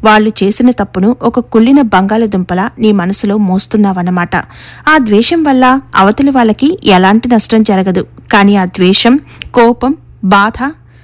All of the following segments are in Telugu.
వాళ్ళు చేసిన తప్పును ఒక కుళ్ళిన బంగాళదుంపల నీ మనసులో మోస్తున్నావన్నమాట ఆ ద్వేషం వల్ల అవతలి వాళ్ళకి ఎలాంటి నష్టం జరగదు కానీ ఆ ద్వేషం కోపం బాధ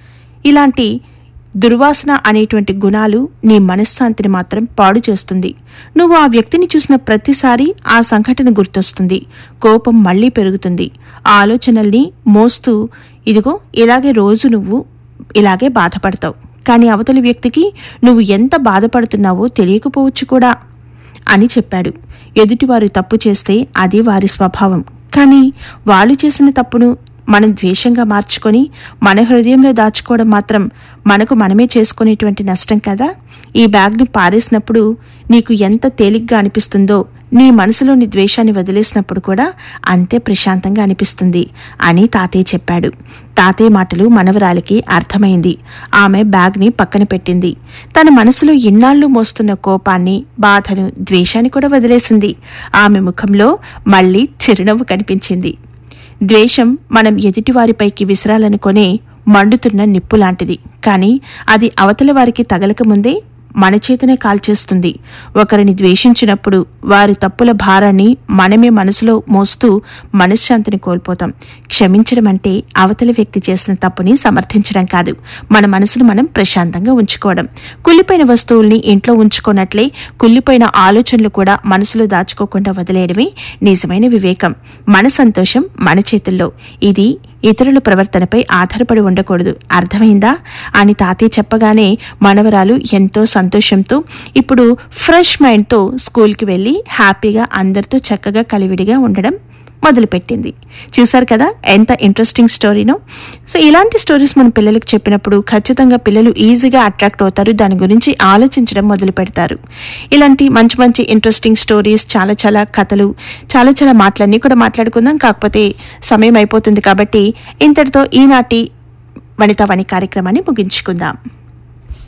ఇలాంటి దుర్వాసన అనేటువంటి గుణాలు నీ మనశ్శాంతిని మాత్రం పాడు చేస్తుంది నువ్వు ఆ వ్యక్తిని చూసిన ప్రతిసారి ఆ సంఘటన గుర్తొస్తుంది కోపం మళ్ళీ పెరుగుతుంది ఆ ఆలోచనల్ని మోస్తూ ఇదిగో ఇలాగే రోజు నువ్వు ఇలాగే బాధపడతావు కానీ అవతలి వ్యక్తికి నువ్వు ఎంత బాధపడుతున్నావో తెలియకపోవచ్చు కూడా అని చెప్పాడు ఎదుటివారు తప్పు చేస్తే అది వారి స్వభావం కానీ వాళ్ళు చేసిన తప్పును మనం ద్వేషంగా మార్చుకొని మన హృదయంలో దాచుకోవడం మాత్రం మనకు మనమే చేసుకునేటువంటి నష్టం కదా ఈ బ్యాగ్ను పారేసినప్పుడు నీకు ఎంత తేలిగ్గా అనిపిస్తుందో నీ మనసులోని ద్వేషాన్ని వదిలేసినప్పుడు కూడా అంతే ప్రశాంతంగా అనిపిస్తుంది అని తాతయ్య చెప్పాడు తాతయ్య మాటలు మనవరాలికి అర్థమైంది ఆమె బ్యాగ్ని పక్కన పెట్టింది తన మనసులో ఇన్నాళ్ళు మోస్తున్న కోపాన్ని బాధను ద్వేషాన్ని కూడా వదిలేసింది ఆమె ముఖంలో మళ్ళీ చిరునవ్వు కనిపించింది ద్వేషం మనం ఎదుటివారిపైకి విసిరాలనుకొనే మండుతున్న నిప్పు లాంటిది కానీ అది అవతల వారికి తగలకముందే మన చేతనే కాల్చేస్తుంది ఒకరిని ద్వేషించినప్పుడు వారి తప్పుల భారాన్ని మనమే మనసులో మోస్తూ మనశ్శాంతిని కోల్పోతాం క్షమించడం అంటే అవతలి వ్యక్తి చేసిన తప్పుని సమర్థించడం కాదు మన మనసును మనం ప్రశాంతంగా ఉంచుకోవడం కుళ్ళిపోయిన వస్తువుల్ని ఇంట్లో ఉంచుకున్నట్లే కుళ్ళిపోయిన ఆలోచనలు కూడా మనసులో దాచుకోకుండా వదిలేయడమే నిజమైన వివేకం మన సంతోషం మన చేతుల్లో ఇది ఇతరుల ప్రవర్తనపై ఆధారపడి ఉండకూడదు అర్థమైందా అని తాతయ్య చెప్పగానే మనవరాలు ఎంతో సంతోషంతో ఇప్పుడు ఫ్రెష్ మైండ్తో స్కూల్కి వెళ్ళి హ్యాపీగా అందరితో చక్కగా కలివిడిగా ఉండడం మొదలుపెట్టింది చూసారు కదా ఎంత ఇంట్రెస్టింగ్ స్టోరీనో సో ఇలాంటి స్టోరీస్ మన పిల్లలకు చెప్పినప్పుడు ఖచ్చితంగా పిల్లలు ఈజీగా అట్రాక్ట్ అవుతారు దాని గురించి ఆలోచించడం మొదలు పెడతారు ఇలాంటి మంచి మంచి ఇంట్రెస్టింగ్ స్టోరీస్ చాలా చాలా కథలు చాలా చాలా మాటలన్నీ కూడా మాట్లాడుకుందాం కాకపోతే సమయం అయిపోతుంది కాబట్టి ఇంతటితో ఈనాటి వనితా వని కార్యక్రమాన్ని ముగించుకుందాం